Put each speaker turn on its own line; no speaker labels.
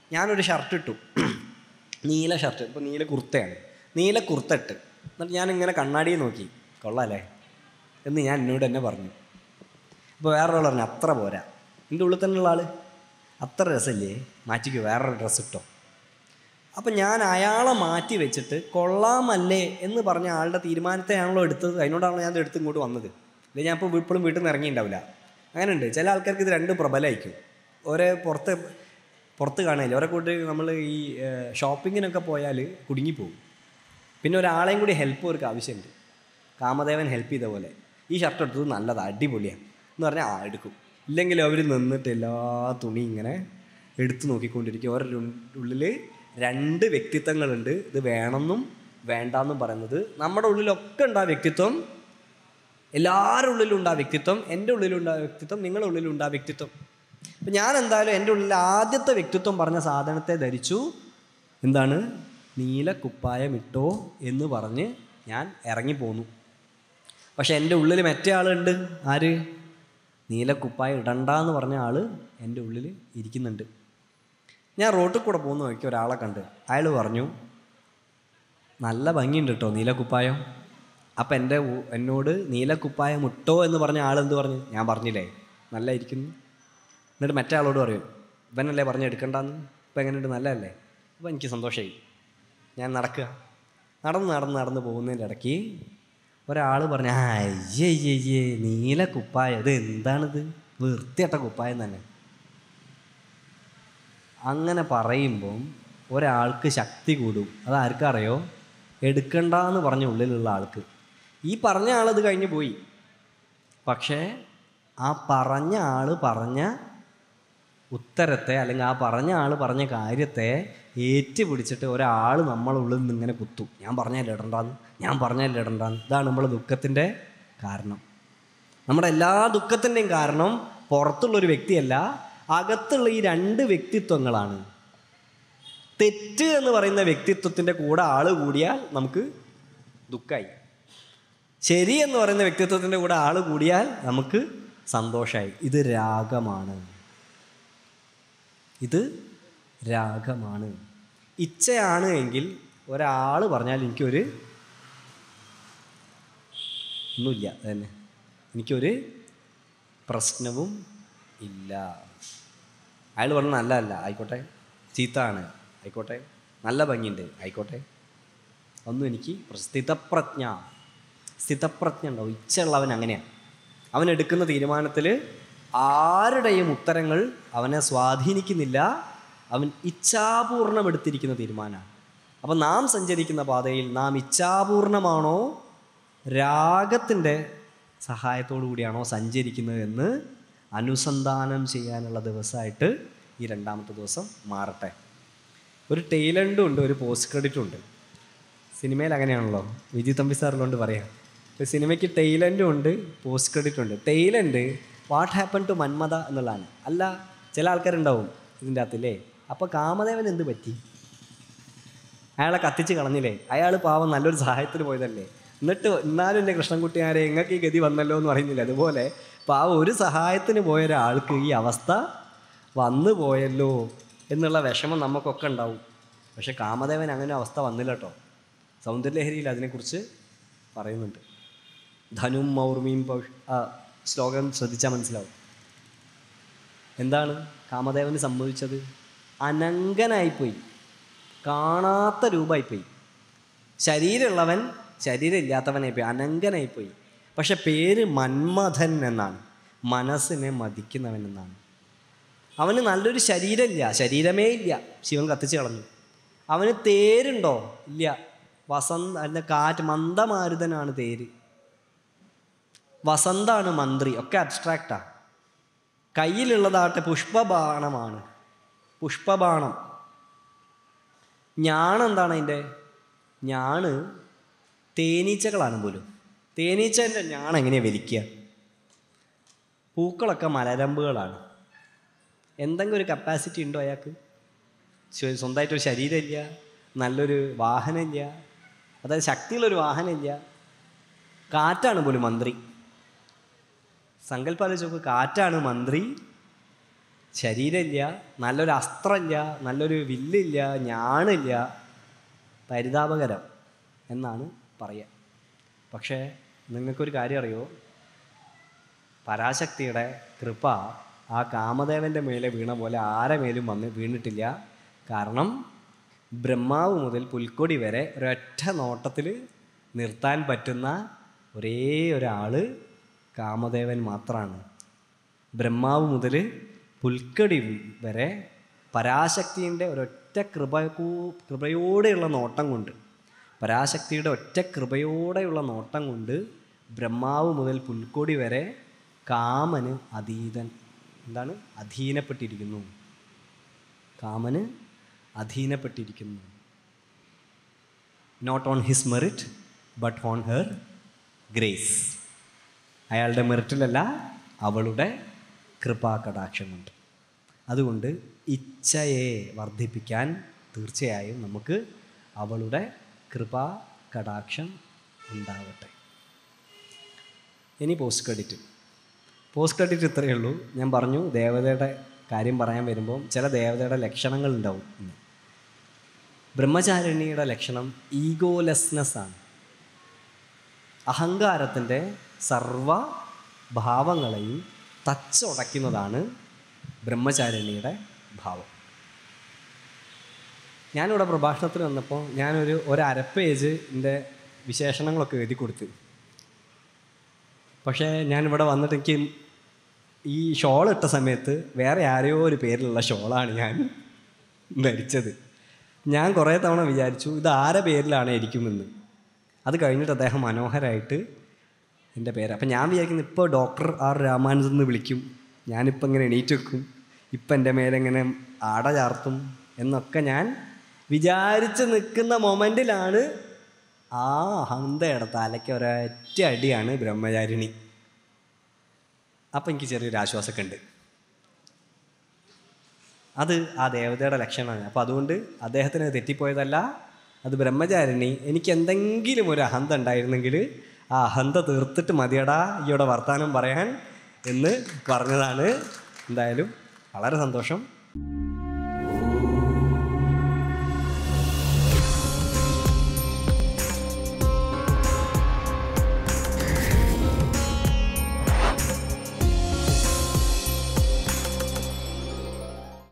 ഞാനൊരു ഷർട്ട് ഇട്ടു നീല ഷർട്ട് ഇപ്പോൾ നീല കുർത്തയാണ് നീല കുർത്ത ഇട്ട് എന്നിട്ട് ഞാനിങ്ങനെ കണ്ണാടിയിൽ നോക്കി കൊള്ളാല്ലേ എന്ന് ഞാൻ എന്നോട് തന്നെ പറഞ്ഞു അപ്പോൾ വേറൊരാൾ പറഞ്ഞു അത്ര പോരാ എൻ്റെ ഉള്ളിൽ തന്നെയുള്ള ആൾ അത്ര രസമില്ലേ മാറ്റിക്കോ വേറൊരു ഡ്രസ്സ് ഇട്ടോ അപ്പം ഞാൻ അയാളെ മാറ്റി വെച്ചിട്ട് കൊള്ളാമല്ലേ എന്ന് പറഞ്ഞ ആളുടെ തീരുമാനത്തെയാണല്ലോ എടുത്തത് അതിനോടാണല്ലോ ഞാൻ ഇത് എടുത്ത് ഇങ്ങോട്ട് വന്നത് അല്ലെങ്കിൽ ഞാൻ ഇപ്പോൾ ഇപ്പോഴും വീട്ടിൽ നിന്ന് ഇറങ്ങിയിട്ടുണ്ടാവില്ല അങ്ങനെ ഉണ്ട് ചില ആൾക്കാർക്ക് ഇത് രണ്ടും പ്രബലമായിരിക്കും ഓരോ പുറത്ത് പുറത്ത് കാണില്ല ഓരോ കൂട്ട് നമ്മൾ ഈ ഷോപ്പിങ്ങിനൊക്കെ പോയാൽ കുടുങ്ങിപ്പോവും പിന്നെ ഒരാളെയും കൂടി ഹെൽപ്പ് അവർക്ക് ആവശ്യമുണ്ട് കാമദേവൻ ഹെൽപ്പ് ചെയ്ത പോലെ ഈ ഷർട്ട് എടുത്തത് നല്ലതാണ് അടിപൊളിയാണ് എന്ന് പറഞ്ഞാൽ ആ എടുക്കും ഇല്ലെങ്കിൽ അവർ നിന്നിട്ട് എല്ലാ തുണി ഇങ്ങനെ എടുത്തു നോക്കിക്കൊണ്ടിരിക്കും അവരുടെ ഉള്ളിൽ രണ്ട് വ്യക്തിത്വങ്ങളുണ്ട് ഇത് വേണമെന്നും വേണ്ടാന്നും പറയുന്നത് നമ്മുടെ ഉള്ളിലൊക്കെ ഉണ്ട് ആ വ്യക്തിത്വം എല്ലാവരുടെ ഉള്ളിലും ഉണ്ട് ആ വ്യക്തിത്വം എൻ്റെ ഉള്ളിലുണ്ട് ആ വ്യക്തിത്വം നിങ്ങളുടെ ഉള്ളിലുണ്ട് ആ വ്യക്തിത്വം അപ്പം ഞാൻ എന്തായാലും എൻ്റെ ഉള്ളിൽ ആദ്യത്തെ വ്യക്തിത്വം പറഞ്ഞ സാധനത്തെ ധരിച്ചു എന്താണ് നീല കുപ്പായം ഇട്ടോ എന്ന് പറഞ്ഞ് ഞാൻ ഇറങ്ങിപ്പോന്നു പക്ഷെ എൻ്റെ ഉള്ളിൽ മറ്റേ ആളുണ്ട് ആര് നീല കുപ്പായം ഇടണ്ട എന്ന് പറഞ്ഞ ആൾ എൻ്റെ ഉള്ളിൽ ഇരിക്കുന്നുണ്ട് ഞാൻ റോട്ടിൽ കൂടെ പോകുന്ന വഴിക്ക് ഒരാളെ കണ്ട് അയാൾ പറഞ്ഞു നല്ല ഭംഗിയുണ്ട് കേട്ടോ നീലക്കുപ്പായം അപ്പം എൻ്റെ ഉ- എന്നോട് നീലക്കുപ്പായം ഇട്ടോ എന്ന് പറഞ്ഞ ആൾ എന്ത് പറഞ്ഞു ഞാൻ പറഞ്ഞില്ലേ നല്ല ഇരിക്കുന്നു എന്നിട്ട് മറ്റേ ആളോട് പറയും ഇവനല്ലേ പറഞ്ഞ് എടുക്കണ്ടെന്ന് ഇപ്പം എങ്ങനെയുണ്ട് നല്ലതല്ലേ അപ്പോൾ എനിക്ക് സന്തോഷമായി ഞാൻ നടക്കുക നടന്ന് നടന്ന് നടന്ന് പോകുന്നതിൻ്റെ ഇടയ്ക്ക് ഒരാൾ പറഞ്ഞു ആ അയ്യേ അയ്യേ അയ്യേ നീല കുപ്പായം ഇത് എന്താണിത് വൃത്തിയട്ട കുപ്പായം തന്നെ അങ്ങനെ പറയുമ്പം ഒരാൾക്ക് ശക്തി കൂടും അത് ആർക്കറിയോ എടുക്കണ്ട എന്ന് പറഞ്ഞ ഉള്ളിലുള്ള ആൾക്ക് ഈ പറഞ്ഞ ആളത് കഴിഞ്ഞ് പോയി പക്ഷേ ആ പറഞ്ഞ ആൾ പറഞ്ഞ ഉത്തരത്തെ അല്ലെങ്കിൽ ആ പറഞ്ഞ ആൾ പറഞ്ഞ കാര്യത്തെ ഏറ്റുപിടിച്ചിട്ട് ഒരാൾ നമ്മളുള്ളിൽ നിന്ന് ഇങ്ങനെ കുത്തും ഞാൻ പറഞ്ഞല്ലേ ഇടണ്ടാന്ന് ഞാൻ പറഞ്ഞല്ലേ ഇടണ്ടാന്ന് ഇതാണ് നമ്മൾ ദുഃഖത്തിൻ്റെ കാരണം നമ്മുടെ എല്ലാ ദുഃഖത്തിൻ്റെയും കാരണം പുറത്തുള്ളൊരു വ്യക്തിയല്ല അകത്തുള്ള ഈ രണ്ട് വ്യക്തിത്വങ്ങളാണ് തെറ്റ് എന്ന് പറയുന്ന വ്യക്തിത്വത്തിൻ്റെ കൂടെ ആൾ കൂടിയാൽ നമുക്ക് ദുഃഖമായി ശരി എന്ന് പറയുന്ന വ്യക്തിത്വത്തിൻ്റെ കൂടെ ആൾ കൂടിയാൽ നമുക്ക് സന്തോഷമായി ഇത് രാഗമാണ് ഇത് രാഗമാണ് ഇച്ഛയാണ് എങ്കിൽ ഒരാൾ പറഞ്ഞാൽ എനിക്കൊരു ഒന്നുമില്ല അത് തന്നെ എനിക്കൊരു പ്രശ്നവും ഇല്ല അയാൾ പറഞ്ഞ നല്ലതല്ല ആയിക്കോട്ടെ ചീത്താണ് ആയിക്കോട്ടെ നല്ല ഭംഗിയുണ്ട് ആയിക്കോട്ടെ ഒന്നും എനിക്ക് പ്ര- സ്ഥിതപ്രജ്ഞ സ്ഥിതപ്രജ്ഞ ഉണ്ടാവും ഇച്ഛയുള്ളവൻ അങ്ങനെയാണ് അവൻ എടുക്കുന്ന തീരുമാനത്തിൽ ആരുടെയും ഉത്തരങ്ങൾ അവനെ സ്വാധീനിക്കുന്നില്ല അവൻ ഇച്ഛാപൂർണം എടുത്തിരിക്കുന്ന തീരുമാനമാണ് അപ്പം നാം സഞ്ചരിക്കുന്ന പാതയിൽ നാം ഇച്ഛാപൂർണമാണോ രാഗത്തിൻ്റെ സഹായത്തോടു കൂടിയാണോ സഞ്ചരിക്കുന്നത് എന്ന് അനുസന്ധാനം ചെയ്യാനുള്ള ദിവസമായിട്ട് ഈ രണ്ടാമത്തെ ദിവസം മാറട്ടെ ഒരു ടൈലൻഡും ഉണ്ട് ഒരു പോസ്റ്റ് ക്രെഡിറ്റും ഉണ്ട് സിനിമയിൽ അങ്ങനെയാണല്ലോ വിജി തമ്പി സാറിലോണ്ട് പറയാം ഒരു സിനിമയ്ക്ക് ടൈലൻഡും ഉണ്ട് പോസ്റ്റ് ക്രെഡിറ്റും ഉണ്ട് Thailand what happen to Manmatha എന്നുള്ളതാണ് അല്ല ചില ആൾക്കാരുണ്ടാവും ഇതിൻ്റെ അകത്തില്ലേ അപ്പോൾ കാമദേവൻ എന്ത് പറ്റി അയാളെ കത്തിച്ച് കളഞ്ഞില്ലേ അയാൾ പാവം നല്ലൊരു സഹായത്തിന് പോയതല്ലേ എന്നിട്ട് എന്നാലും എൻ്റെ കൃഷ്ണൻകുട്ടിയാരെ എങ്ങൾക്ക് ഈ ഗതി വന്നല്ലോ എന്ന് പറയുന്നില്ല അതുപോലെ പാവം ഒരു സഹായത്തിന് പോയ ഒരാൾക്ക് ഈ അവസ്ഥ വന്നു പോയല്ലോ എന്നുള്ള വിഷമം നമുക്കൊക്കെ ഉണ്ടാവും പക്ഷെ കാമദേവൻ അങ്ങനെ അവസ്ഥ വന്നില്ല കേട്ടോ സൗന്ദര്യലഹരിയിൽ അതിനെക്കുറിച്ച് പറയുന്നുണ്ട് ധനും മൗർമിയും പൗഷ് ആ ശ്ലോകം ശ്രദ്ധിച്ചാൽ മനസ്സിലാവും എന്താണ് കാമദേവന് സംഭവിച്ചത് അനങ്കനായിപ്പോയി കാണാത്ത രൂപമായിപ്പോയി ശരീരമുള്ളവൻ ശരീരമില്ലാത്തവനായിപ്പോയി അനങ്കനായിപ്പോയി പക്ഷെ പേര് മന്മഥൻ എന്നാണ് മനസ്സിനെ മതിക്കുന്നവൻ എന്നാണ് അവന് നല്ലൊരു ശരീരമില്ല ശരീരമേ ഇല്ല ശിവൻ കത്തിച്ച് കളഞ്ഞു അവന് തേരുണ്ടോ ഇല്ല വസന്ത അല്ല കാറ്റ് മന്ദമാരുതനാണ് തേര് വസന്താണ് മന്ത്രി ഒക്കെ അബ്സ്ട്രാക്റ്റാ കയ്യിലുള്ളതാട്ടെ പുഷ്പബാണമാണ് പുഷ്പബാണം ഞാണെന്താണ് അതിൻ്റെ ഞാണ് തേനീച്ചകളാണ് പോലും തേനീച്ചൻ്റെ ഞാണ് എങ്ങനെയാണ് വലിക്കുക പൂക്കളൊക്കെ മലരമ്പുകളാണ് എന്തെങ്കിലും ഒരു കപ്പാസിറ്റി ഉണ്ടോ അയാൾക്ക് സ്വ- സ്വന്തമായിട്ടൊരു ശരീരമില്ല നല്ലൊരു വാഹനമില്ല അതായത് ശക്തിയുള്ളൊരു വാഹനമില്ല കാറ്റാണ് പോലും മന്ത്രി സങ്കല്പാലോചിച്ച് നോക്ക് കാറ്റാണ് മന്ത്രി ശരീരമില്ല നല്ലൊരു അസ്ത്രമില്ല നല്ലൊരു വില്ലില്ല ഞാണില്ല പരിതാപകരം എന്നാണ് പറയുക പക്ഷേ നിങ്ങൾക്കൊരു കാര്യം അറിയോ പരാശക്തിയുടെ കൃപ ആ കാമദേവൻ്റെ മേലെ വീണ പോലെ ആരെ മേലും വന്ന് വീണിട്ടില്ല കാരണം ബ്രഹ്മാവ് മുതൽ പുൽക്കൊടി വരെ ഒരൊറ്റ നോട്ടത്തിൽ നിർത്താൻ പറ്റുന്ന ഒരേ ഒരാൾ കാമദേവൻ മാത്രമാണ് ബ്രഹ്മാവ് മുതൽ പുൽക്കടി വരെ പരാശക്തിൻ്റെ ഒരൊറ്റ കൃപ കൃപയോടെയുള്ള നോട്ടം കൊണ്ട് പരാശക്തിയുടെ ഒറ്റ കൃപയോടെയുള്ള നോട്ടം കൊണ്ട് ബ്രഹ്മാവ് മുതൽ പുൽക്കൊടി വരെ കാമന് അതീതൻ എന്താണ് അധീനപ്പെട്ടിരിക്കുന്നു കാമന് അധീനപ്പെട്ടിരിക്കുന്നു not on his merit but on her grace അയാളുടെ മെറിറ്റിലല്ല അവളുടെ കൃപാകടാക്ഷമുണ്ട് അതുകൊണ്ട് ഇച്ഛയെ വർദ്ധിപ്പിക്കാൻ തീർച്ചയായും നമുക്ക് അവളുടെ കൃപാ കടാക്ഷം ഉണ്ടാവട്ടെ ഇനി പോസ്റ്റ് ക്രെഡിറ്റ് പോസ്റ്റ് ക്രെഡിറ്റ് ഇത്രയേ ഉള്ളൂ ഞാൻ പറഞ്ഞു ദേവതയുടെ കാര്യം പറയാൻ വരുമ്പോൾ ചില ദേവതയുടെ ലക്ഷണങ്ങൾ ഉണ്ടാവും എന്ന് ബ്രഹ്മചാരിണിയുടെ ലക്ഷണം ഈഗോലെസ്നെസ് ആണ് അഹങ്കാരത്തിൻ്റെ സർവ ഭാവങ്ങളെയും തച്ചുടയ്ക്കുന്നതാണ് ബ്രഹ്മചാരിണിയുടെ ഭാവം ഞാനിവിടെ പ്രഭാഷണത്തിൽ വന്നപ്പോൾ ഞാനൊരു ഒരു അര പേജ് എൻ്റെ വിശേഷണങ്ങളൊക്കെ എഴുതി കൊടുത്തു പക്ഷേ ഞാനിവിടെ വന്നിട്ട് എനിക്ക് ഈ ഷോൾ ഇട്ട സമയത്ത് വേറെ ആരെയോ ഒരു പേരിലുള്ള ഷോളാണ് ഞാൻ ധരിച്ചത് ഞാൻ കുറേ തവണ വിചാരിച്ചു ഇത് ആരെ പേരിലാണ് ഇരിക്കുമെന്ന് അത് കഴിഞ്ഞിട്ട് അദ്ദേഹം മനോഹരമായിട്ട് എൻ്റെ പേര് അപ്പം ഞാൻ വിചാരിക്കുന്നത് ഇപ്പോൾ ഡോക്ടർ ആർ രാമാനുജൻ എന്ന് വിളിക്കും ഞാനിപ്പോൾ ഇങ്ങനെ എണീറ്റ് വെക്കും ഇപ്പം എൻ്റെ മേലെങ്ങനെ ആട ചാർത്തും എന്നൊക്കെ ഞാൻ വിചാരിച്ച് നിൽക്കുന്ന മൊമെൻറ്റിലാണ് ആ ഹന്തയുടെ തലയ്ക്ക് ഒരൊറ്റ അടിയാണ് ബ്രഹ്മചാരിണി അപ്പം എനിക്ക് ചെറിയൊരു ആശ്വാസമൊക്കെ ഉണ്ട് അത് ആ ദേവതയുടെ ലക്ഷണമാണ് അപ്പോൾ അതുകൊണ്ട് അദ്ദേഹത്തിന് അത് തെറ്റിപ്പോയതല്ല അത് ബ്രഹ്മചാരിണി എനിക്ക് എന്തെങ്കിലും ഒരു അഹന്ത ഉണ്ടായിരുന്നെങ്കിൽ ആ അഹന്ത തീർത്തിട്ട് മതിയടാ ഈയോടെ വർത്തമാനം പറയാൻ എന്ന് പറഞ്ഞതാണ് എന്തായാലും വളരെ സന്തോഷം